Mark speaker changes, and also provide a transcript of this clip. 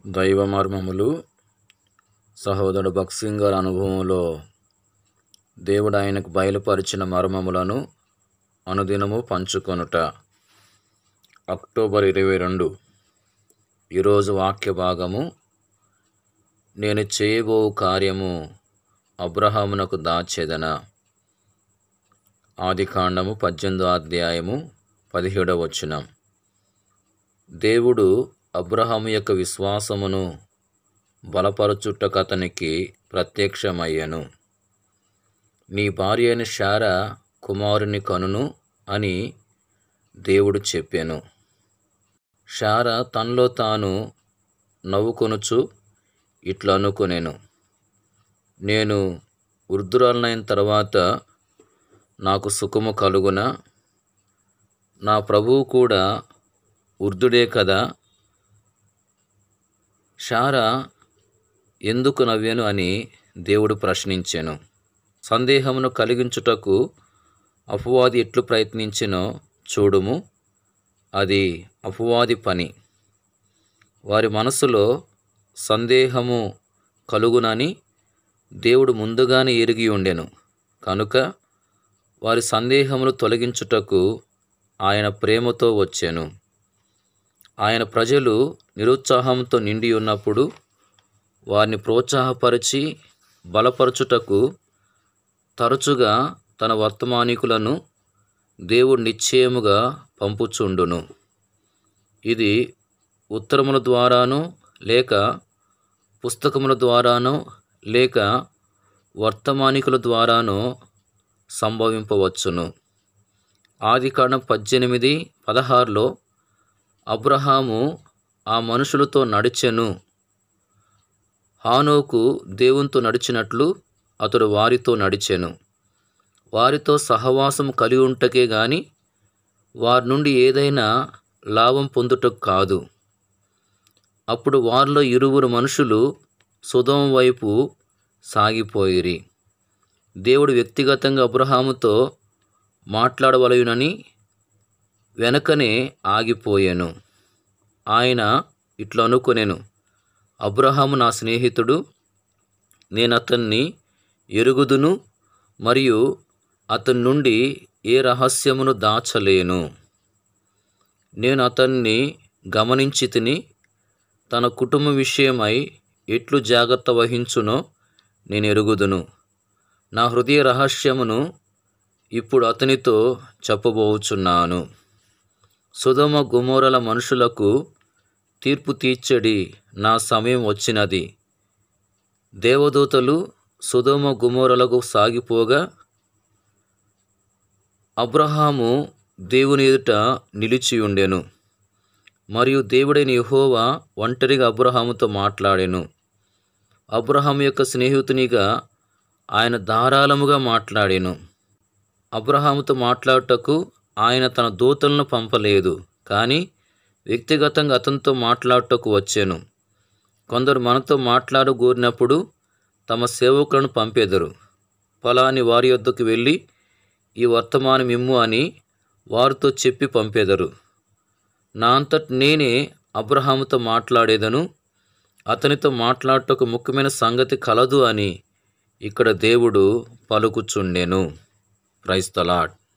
Speaker 1: దైవ మర్మములు సహోదరుడు భక్సింగ్ గారి అనుభవంలో దేవుడు ఆయనకు బయలుపరిచిన మర్మములను అనుదినము పంచుకొనుట అక్టోబర్ ఇరవై రెండు ఈరోజు వాక్య భాగము నేను చేయబో కార్యము అబ్రహామునకు దాచేదన ఆది కాండము పద్దెనిమిదో అధ్యాయము పదిహేడవ వచనం దేవుడు అబ్రహాము యొక్క విశ్వాసమును బలపరచుటకతనికి ప్రత్యక్షమయ్యను నీ భార్య అయిన శార కుమారుని కనును అని దేవుడు చెప్పాను శార తనలో తాను నవ్వుకొనుచు ఇట్లా అనుకునేను నేను వృద్ధురాలనైన తర్వాత నాకు సుఖము కలుగున నా ప్రభువు కూడా వృద్ధుడే కదా శారా ఎందుకు నవ్వాను అని దేవుడు ప్రశ్నించాను సందేహమును కలిగించుటకు అపవాది ఎట్లు ప్రయత్నించినో చూడుము అది అపవాది పని వారి మనసులో సందేహము కలుగునని దేవుడు ముందుగానే ఎరిగి ఉండెను కనుక వారి సందేహమును తొలగించుటకు ఆయన ప్రేమతో వచ్చాను ఆయన ప్రజలు నిరుత్సాహంతో నిండి ఉన్నప్పుడు వారిని ప్రోత్సాహపరిచి బలపరచుటకు తరచుగా తన వర్తమానికులను దేవుడు నిశ్చయముగా పంపుచుండును ఇది ఉత్తరముల ద్వారానో లేక పుస్తకముల ద్వారానో లేక వర్తమానికుల ద్వారానో సంభవింపవచ్చును ఆది కాండం పద్దెనిమిది పదహారులో అబ్రహాము ఆ మనుషులతో నడిచెను హానోకు దేవునితో నడిచినట్లు అతడు వారితో నడిచెను వారితో సహవాసం కలిగి ఉంటకే గాని వారి నుండి ఏదైనా లాభం పొందుటకు కాదు అప్పుడు వారిలో ఇరువురు మనుషులు సుధమ వైపు సాగిపోయిరి దేవుడు వ్యక్తిగతంగా అబ్రహాముతో మాట్లాడవలయునని వెనకనే ఆగిపోయాను ఆయన ఇట్లా అనుకొనెను అబ్రహాము నా స్నేహితుడు నేను అతన్ని ఎరుగుదును మరియు అతని నుండి ఏ రహస్యమును దాచలేను నేను అతన్ని గమనించి తిని తన కుటుంబ విషయమై ఎట్లు జాగ్రత్త వహించునో నేను ఎరుగుదును నా హృదయ రహస్యమును ఇప్పుడు అతనితో చెప్పబోచున్నాను సుధమ గుమోరల మనుషులకు తీర్పు తీర్చడి నా సమయం వచ్చినది దేవదూతలు సుధమ గుమోరలకు సాగిపోగా అబ్రహాము దేవుని ఎదుట నిలిచి ఉండెను మరియు దేవుడైన యెహోవా ఒంటరిగా అబ్రహాముతో మాట్లాడెను అబ్రహాం యొక్క స్నేహితునిగా ఆయన ధారాళముగా మాట్లాడెను అబ్రహాముతో మాట్లాడుటకు ఆయన తన దూతలను పంపలేదు కానీ వ్యక్తిగతంగా అతనితో మాట్లాడుటకు వచ్చాను కొందరు మనతో మాట్లాడగోరినప్పుడు తమ సేవకులను పంపేదరు ఫలాని వారి వద్దకు వెళ్ళి ఈ వర్తమానం ఇమ్ము అని వారితో చెప్పి పంపేదరు నా అంతటి నేనే అబ్రహాముతో మాట్లాడేదను అతనితో మాట్లాడటకు ముఖ్యమైన సంగతి కలదు అని ఇక్కడ దేవుడు పలుకుచుండెను క్రైస్తలాడ్